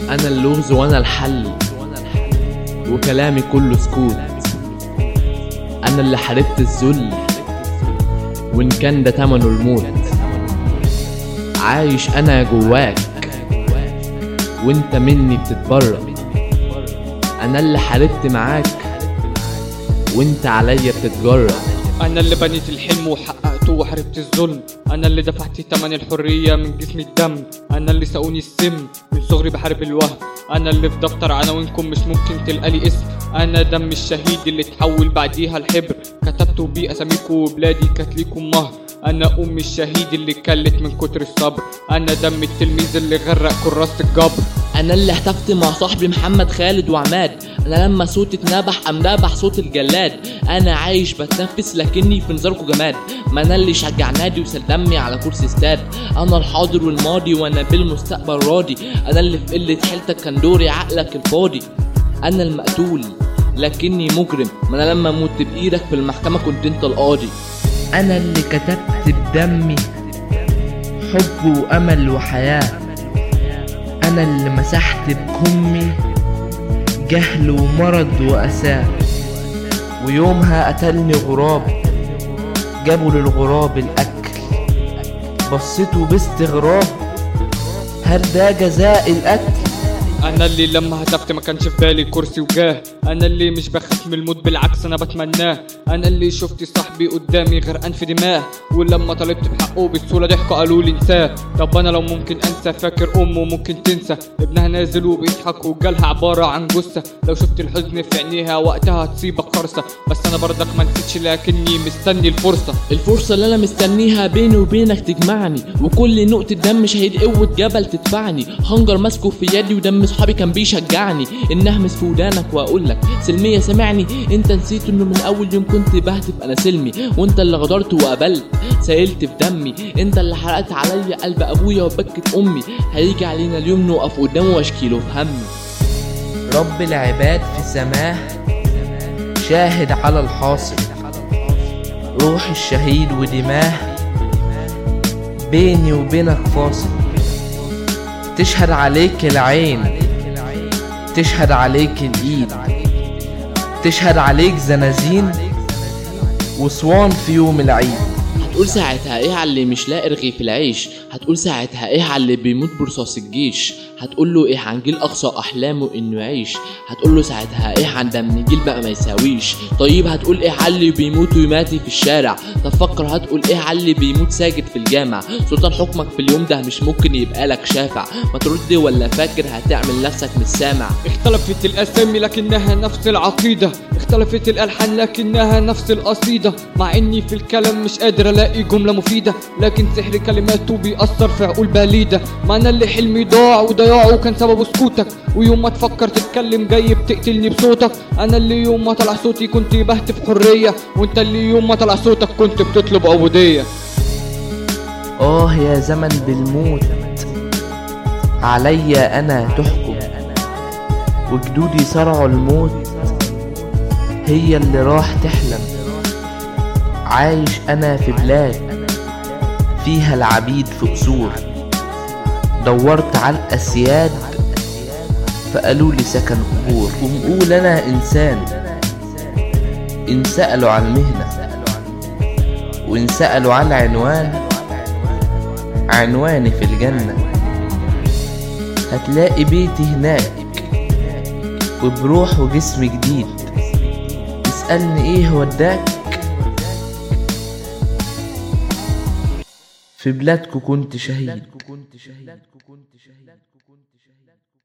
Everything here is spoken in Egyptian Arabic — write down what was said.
انا اللغز وانا الحل وكلامي كله سكوت انا اللي حاربت الذل وان كان ده تمنه الموت عايش انا جواك وانت مني بتتبرأ انا اللي حاربت معاك وانت عليا بتتجرأ انا اللي بنيت الحلم وحققته وحاربت الظلم انا اللي دفعت تمن الحرية من جسمي الدم انا اللي سقوني السم من صغري بحارب الوهم انا اللي في دفتر عناوينكم مش ممكن تلقى لي اسم انا دم الشهيد اللي اتحول بعديها الحبر كتبت بيه اساميكم وبلادي كانت ليكم مهر انا ام الشهيد اللي كلت من كتر الصبر انا دم التلميذ اللي غرق كراسة الجبر انا اللي احتفت مع صاحبي محمد خالد وعماد انا لما صوتي اتنبح قام نبح صوت الجلاد انا عايش بتنفس لكني في نظركم جماد ما انا اللي شجع نادي وسلمني على كرسي استاد انا الحاضر والماضي وانا بالمستقبل راضي انا اللي في قله حيلتك كان دوري عقلك الفاضي انا المقتول لكني مجرم ما انا لما اموت بايدك في المحكمه كنت انت القاضي انا اللي كتبت بدمي حب وامل وحياه انا اللي مسحت بكمي جهل ومرض واساه ويومها قتلني غراب جابوا للغراب الاكل بصيته باستغراب هل ده جزاء القتل انا اللي لما هتفت ما كانش في بالي كرسي وجاه انا اللي مش بخاف من الموت بالعكس انا بتمناه انا اللي شفت صاحبي قدامي غرقان في دماه ولما طلبت بحقه بسهوله ضحكوا قالوا لي انساه طب انا لو ممكن انسى فاكر امه ممكن تنسى ابنها نازل وبيضحك وجالها عباره عن جثه لو شفت الحزن في عينيها وقتها هتصيبك خرصه بس انا برضك ما نسيتش لكني مستني الفرصه الفرصة اللي أنا مستنيها بيني وبينك تجمعني وكل نقطة دم شهيد قوة جبل تدفعني هنجر ماسكه في يدي ودم صحابي كان بيشجعني إن أهمس في ودانك وأقول لك سلمية سامعني أنت نسيت إنه من أول يوم كنت بهتف أنا سلمي وأنت اللي غدرت وقبلت سيلت في دمي أنت اللي حرقت عليا قلب أبويا وبكت أمي هيجي علينا اليوم نقف قدامه وأشكيله في همي رب العباد في سماه شاهد على الحاصل روح الشهيد ودماه بيني وبينك فاصل تشهد عليك العين تشهد عليك الايد تشهد عليك زنازين وصوان في يوم العيد هتقول ساعتها ايه على اللي مش لاقي رغيف العيش هتقول ساعتها ايه على اللي بيموت برصاص الجيش هتقول له ايه عن جيل اقصى احلامه انه يعيش هتقول له ساعتها ايه عن دم جيل بقى ما يساويش طيب هتقول ايه على اللي بيموت ويماتي في الشارع طب فكر هتقول ايه على اللي بيموت ساجد في الجامع سلطان حكمك في اليوم ده مش ممكن يبقى لك شافع ما ترد ولا فاكر هتعمل نفسك مش سامع اختلفت الاسامي لكنها نفس العقيدة اختلفت الالحان لكنها نفس القصيدة مع اني في الكلام مش قادر الاقي جملة مفيدة لكن سحر كلماته بيأثر في عقول بليدة ما انا اللي حلمي ضاع وضياعه كان سببه سكوتك ويوم ما تفكر تتكلم جاي بتقتلني بصوتك انا اللي يوم ما طلع صوتي كنت بهتف حرية وانت اللي يوم ما طلع صوتك كنت بتطلب عبودية آه يا زمن بالموت عليا أنا تحكم وجدودي صرعوا الموت هي اللي راح تحلم عايش أنا في بلاد فيها العبيد في قصور دورت على الأسياد فقالوا لي سكن قبور ومقول أنا إنسان إن سألوا عن المهنة وإن سألوا عن العنوان عنواني في الجنة هتلاقي بيتي هناك وبروح وجسم جديد اسألني ايه وداك في بلادكو كنت شهيد